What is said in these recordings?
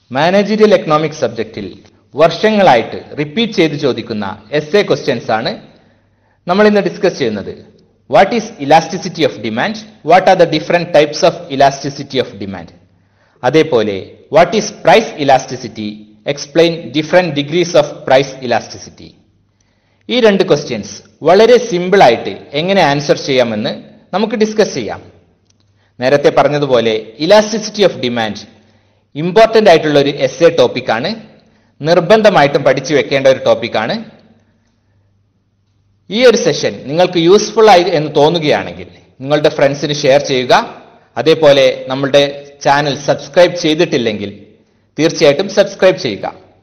Managerial economics സബ്ജക്റ്റിൽ വർഷങ്ങളായിട്ട് repeat ചെയ്ത് ചോദിക്കുന്ന എസ് എ ക്വസ്റ്റ്യൻസ് ആണ് നമ്മൾ ഇന്ന് ഡിസ്കസ് ചെയ്യുന്നത് what is elasticity of demand what are the different types of elasticity of demand അതേപോലെ what is price elasticity explain different degrees of price elasticity ഈ രണ്ട് ക്വസ്റ്റ്യൻസ് വളരെ സിമ്പിൾ ആയിട്ട് എങ്ങനെ ആൻസർ ചെയ്യാമെന്ന് നമുക്ക് ഡിസ്കസ് ചെയ്യാം നേരത്തെ പറഞ്ഞതുപോലെ ഇലാസ്റ്റിസിറ്റി ഓഫ് ഡിമാൻഡ് ഇമ്പോർട്ടന്റ് ആയിട്ടുള്ള ഒരു എസ് എ ടോപ്പിക്കാണ് നിർബന്ധമായിട്ടും പഠിച്ചു വെക്കേണ്ട ഒരു ടോപ്പിക്കാണ് ഈ ഒരു സെഷൻ നിങ്ങൾക്ക് യൂസ്ഫുൾ ആയി എന്ന് തോന്നുകയാണെങ്കിൽ നിങ്ങളുടെ ഫ്രണ്ട്സിന് ഷെയർ ചെയ്യുക അതേപോലെ നമ്മളുടെ ചാനൽ സബ്സ്ക്രൈബ് ചെയ്തിട്ടില്ലെങ്കിൽ തീർച്ചയായിട്ടും സബ്സ്ക്രൈബ് ചെയ്യുക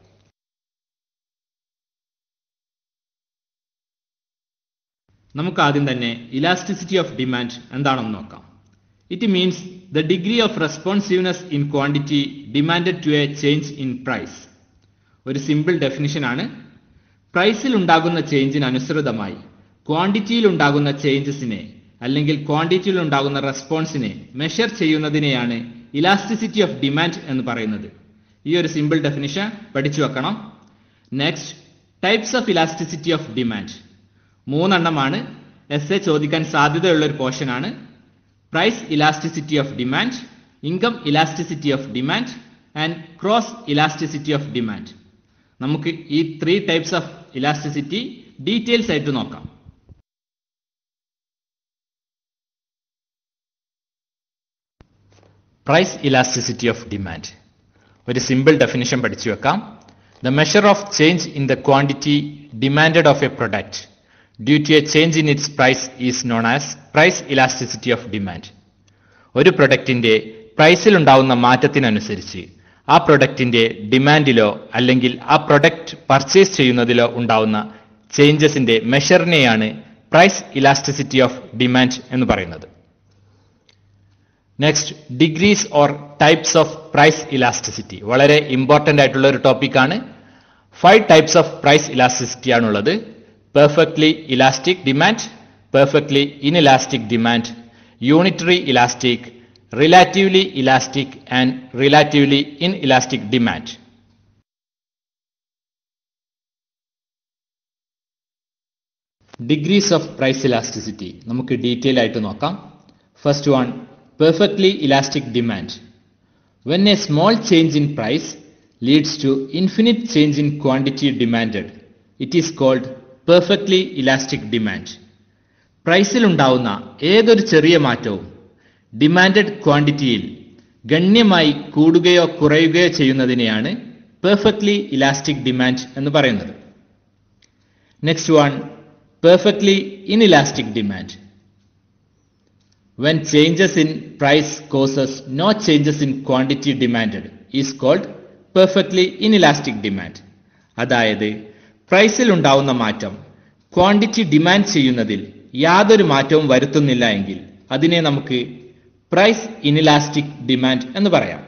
നമുക്ക് ആദ്യം തന്നെ ഇലാസ്റ്റിസിറ്റി ഓഫ് ഡിമാൻഡ് എന്താണെന്ന് നോക്കാം it means the degree of responsiveness in quantity demanded to a change in price ഒരു സിമ്പിൾ ഡെഫിനിഷൻ ആണ് പ്രൈസിൽ ഉണ്ടാകുന്ന ചേഞ്ചിന് അനുസൃതമായി ക്വാണ്ടിറ്റിയിൽ ഉണ്ടാകുന്ന ചേഞ്ചസിനെ അല്ലെങ്കിൽ ക്വാണ്ടിറ്റിയിൽ ഉണ്ടാകുന്ന റെസ്പോൺസിനെ മെഷർ ചെയ്യുന്നതിനെയാണ് ഇലാസ്റ്റിസിറ്റി ഓഫ് ഡിമാൻഡ് എന്ന് പറയുന്നത് ഈ ഒരു സിമ്പിൾ ഡെഫിനിഷൻ പഠിച്ചു വെക്കണം next types of elasticity of demand മൂന്നെണ്ണമാണ് എസ് എ ചോദിക്കാൻ സാധ്യതയുള്ള ഒരു പോർഷൻ ആണ് price elasticity of demand income elasticity of demand and cross elasticity of demand നമുക്ക് ഈ three types of elasticity details ആയിട്ട് നോക്കാം പ്രൈസ് ഇലാസ്റ്റിസിറ്റി ഓഫ് ഡിമാൻഡ് ഒരു സിമ്പിൾ ഡെഫിനിഷൻ പഠിച്ചു വെക്കാം the measure of change in the quantity demanded of a product due to a change in its price is known as price elasticity of demand ഒരു പ്രൊഡക്റ്റിന്റെ പ്രൈസിൽ ഉണ്ടാവുന്ന മാറ്റത്തിനനുസരിച്ച് ആ പ്രൊഡക്റ്റിന്റെ ഡിമാൻഡിലോ അല്ലെങ്കിൽ ആ പ്രൊഡക്റ്റ് പർച്ചേസ് ചെയ്യുന്നതിലോ ഉണ്ടാവുന്ന ചേഞ്ചസിന്റെ മെഷറിനെയാണ് പ്രൈസ് ഇലാസ്റ്റിസിറ്റി ഓഫ് ഡിമാൻഡ് എന്ന് പറയുന്നത് next degrees or types of price elasticity വളരെ ഇമ്പോർട്ടന്റ് ആയിട്ടുള്ള ഒരു ടോപ്പിക്കാണ് five types of price elasticity ആണുള്ളത് perfectly elastic demand perfectly inelastic demand unitary elastic relatively elastic and relatively inelastic demand degrees of price elasticity നമുക്ക് detail ആയിട്ട് നോക്കാം first one perfectly elastic demand when a small change in price leads to infinite change in quantity demanded it is called perfectly elastic demand പ്രൈസിൽ ഉണ്ടാവുന്ന ഏതൊരു ചെറിയ മാറ്റവും demanded ക്വാണ്ടിറ്റിയിൽ ഗണ്യമായി കൂടുകയോ കുറയുകയോ ചെയ്യുന്നതിനെയാണ് പെർഫെക്റ്റ്ലി ഇലാസ്റ്റിക് ഡിമാൻഡ് എന്ന് പറയുന്നത് next one perfectly inelastic demand when changes in price causes no changes in quantity demanded is called perfectly inelastic demand അതായത് പ്രൈസിൽ ഉണ്ടാവുന്ന മാറ്റം ക്വാണ്ടിറ്റി ഡിമാൻഡ് ചെയ്യുന്നതിൽ യാതൊരു മാറ്റവും വരുത്തുന്നില്ല എങ്കിൽ അതിനെ നമുക്ക് പ്രൈസ് ഇനിലാസ്റ്റിക് ഡിമാൻഡ് എന്ന് പറയാം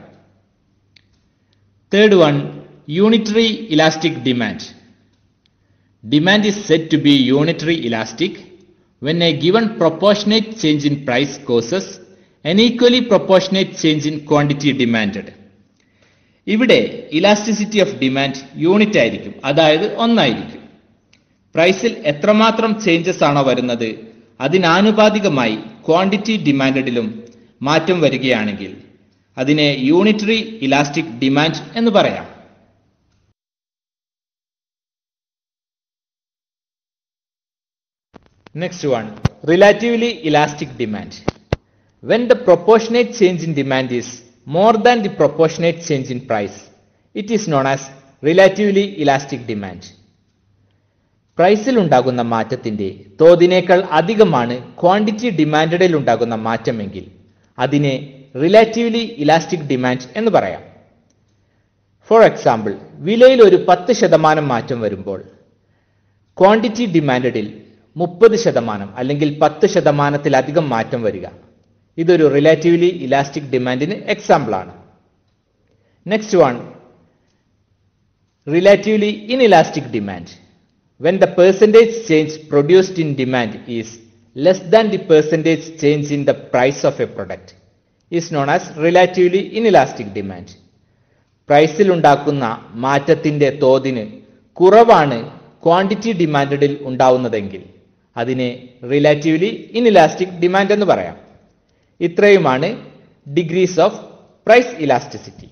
third one unitary elastic demand demand is said to be unitary elastic when a given proportionate change in price causes an equally proportionate change in quantity demanded. ഇവിടെ ഇലാസ്റ്റിസിറ്റി ഓഫ് ഡിമാൻഡ് യൂണിറ്റ് ആയിരിക്കും അതായത് ഒന്നായിരിക്കും പ്രൈസിൽ എത്രമാത്രം changes ആണോ വരുന്നത് അതിനാനുപാതികമായി quantity ഡിമാൻഡിലും മാറ്റം വരികയാണെങ്കിൽ അതിനെ യൂണിറ്ററി ഇലാസ്റ്റിക് ഡിമാൻഡ് എന്ന് പറയാം Next one, relatively elastic demand. When the proportionate change in demand is more than the proportionate change in price, it is known as relatively elastic demand. പ്രൈസിൽ ഉണ്ടാകുന്ന മാറ്റത്തിന്റെ തോതിനേക്കാൾ അധികമാണ് ക്വാണ്ടിറ്റി ഡിമാൻഡിൽ ഉണ്ടാകുന്ന മാറ്റമെങ്കിൽ അതിനെ റിലേറ്റീവ്ലി ഇലാസ്റ്റിക് ഡിമാൻഡ് എന്ന് പറയാം ഫോർ എക്സാമ്പിൾ വിലയിൽ ഒരു പത്ത് ശതമാനം മാറ്റം വരുമ്പോൾ ക്വാണ്ടിറ്റി ഡിമാൻഡിൽ മുപ്പത് ശതമാനം അല്ലെങ്കിൽ പത്ത് ശതമാനത്തിലധികം മാറ്റം വരിക ഇതൊരു റിലേറ്റീവ്ലി ഇലാസ്റ്റിക് ഡിമാൻഡിന് എക്സാമ്പിൾ ആണ് next one relatively inelastic demand when the percentage change produced in demand is less than the percentage change in the price of a product is known as relatively inelastic demand പ്രൈസിൽ ഉണ്ടാക്കുന്ന മാറ്റത്തിന്റെ തോതിന് കുറവാണ് quantity ഡിമാൻഡിൽ ഉണ്ടാവുന്നതെങ്കിൽ അതിനെ relatively inelastic demand എന്ന് പറയാം ഇത്രയുമാണ് degrees of price elasticity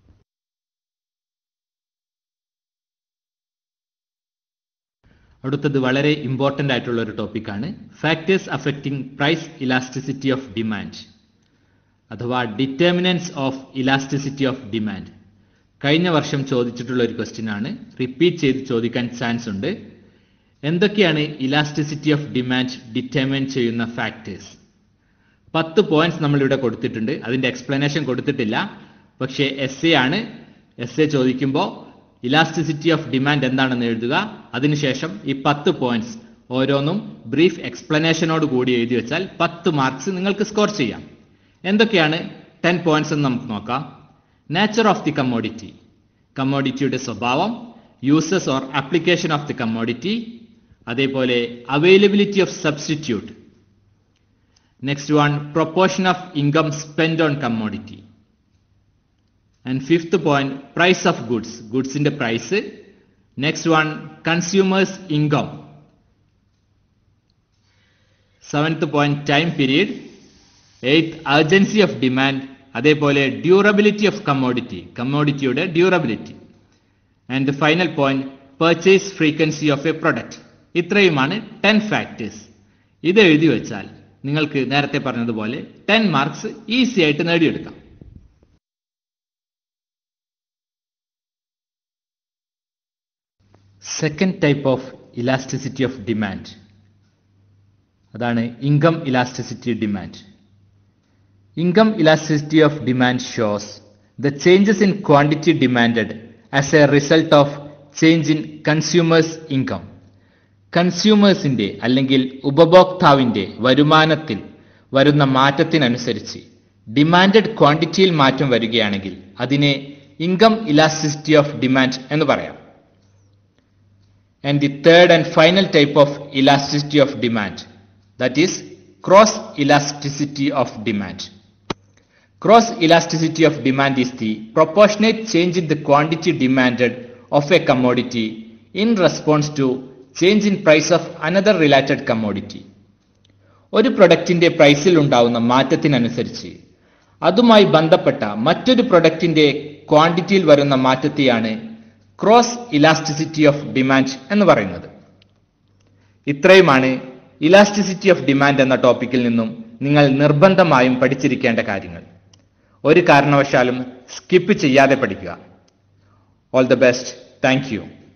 അടുത്തത് വളരെ ഇമ്പോർട്ടൻ്റ് ആയിട്ടുള്ള ഒരു ടോപ്പിക്കാണ് factors affecting price elasticity of demand അഥവാ determinants of elasticity of demand കഴിഞ്ഞ വർഷം ചോദിച്ചിട്ടുള്ള ഒരു ക്വസ്റ്റ്യൻ ആണ് റിപ്പീറ്റ് ചെയ്ത് ചോദിക്കാൻ ചാൻസ് ഉണ്ട് എന്തൊക്കെയാണ് ഇലാസ്റ്റിസിറ്റി ഓഫ് ഡിമാൻഡ് ഡിറ്റർമിൻ ചെയ്യുന്ന ഫാക്ടേഴ്സ് പത്ത് പോയിന്റ്സ് നമ്മൾ ഇവിടെ കൊടുത്തിട്ടുണ്ട് അതിന്റെ എക്സ്പ്ലനേഷൻ കൊടുത്തിട്ടില്ല പക്ഷേ എസ് എ ആണ് എസ് എ ചോദിക്കുമ്പോൾ ഇലാസ്റ്റിസിറ്റി ഓഫ് ഡിമാൻഡ് എന്താണെന്ന് എഴുതുക അതിനുശേഷം ഈ പത്ത് പോയിന്റ്സ് ഓരോന്നും ബ്രീഫ് എക്സ്പ്ലനേഷനോട് കൂടി എഴുതി വെച്ചാൽ പത്ത് മാർക്സ് നിങ്ങൾക്ക് സ്കോർ ചെയ്യാം എന്തൊക്കെയാണ് ടെൻ പോയിന്റ്സ് എന്ന് നമുക്ക് നോക്കാം നേച്ചർ ഓഫ് ദി കമ്മോഡിറ്റി കമ്മോഡിറ്റിയുടെ സ്വഭാവം uses or application of the commodity അതേപോലെ availability of substitute next one proportion of income spend on commodity and fifth point price of goods ഗുഡ്സിന്റെ price next one consumers income seventh point time period eighth urgency of demand അതേപോലെ durability of commodity കമ്മോഡിറ്റിയുടെ durability and final point purchase frequency of a product ഇത്രയുമാണ് ten factors ഇത് എഴുതി വെച്ചാൽ നിങ്ങൾക്ക് നേരത്തെ പറഞ്ഞതുപോലെ ടെൻ മാർക്സ് ഈസി ആയിട്ട് നേടിയെടുക്കാം second type of elasticity of demand അതാണ് income elasticity demand income elasticity of demand shows the changes in quantity demanded as a result of change in consumers income കൺസ്യൂമേഴ്സിന്റെ അല്ലെങ്കിൽ ഉപഭോക്താവിന്റെ വരുമാനത്തിൽ വരുന്ന മാറ്റത്തിനനുസരിച്ച് ഡിമാൻഡഡ് ക്വാണ്ടിറ്റിയിൽ മാറ്റം വരികയാണെങ്കിൽ അതിനെ ഇൻകം ഇലാസ്റ്റിസിറ്റി ഓഫ് ഡിമാൻഡ് എന്ന് പറയാം and the third and final type of elasticity of demand that is cross elasticity of demand Cross elasticity of demand is the proportionate change in the quantity demanded of a commodity in response to change in price of another related commodity. ഒരു പ്രൊഡക്റ്റിന്റെ പ്രൈസിൽ ഉണ്ടാവുന്ന മാറ്റത്തിനനുസരിച്ച് അതുമായി ബന്ധപ്പെട്ട മറ്റൊരു പ്രൊഡക്റ്റിന്റെ ക്വാണ്ടിറ്റിയിൽ വരുന്ന മാറ്റത്തെയാണ് ക്രോസ് ഇലാസ്റ്റിസിറ്റി ഓഫ് ഡിമാൻഡ് എന്ന് പറയുന്നത് ഇത്രയുമാണ് ഇലാസ്റ്റിസിറ്റി ഓഫ് ഡിമാൻഡ് എന്ന ടോപ്പിക്കിൽ നിന്നും നിങ്ങൾ നിർബന്ധമായും പഠിച്ചിരിക്കേണ്ട കാര്യങ്ങൾ ഒരു കാരണവശാലും സ്കിപ്പ് ചെയ്യാതെ പഠിക്കുക all the best thank U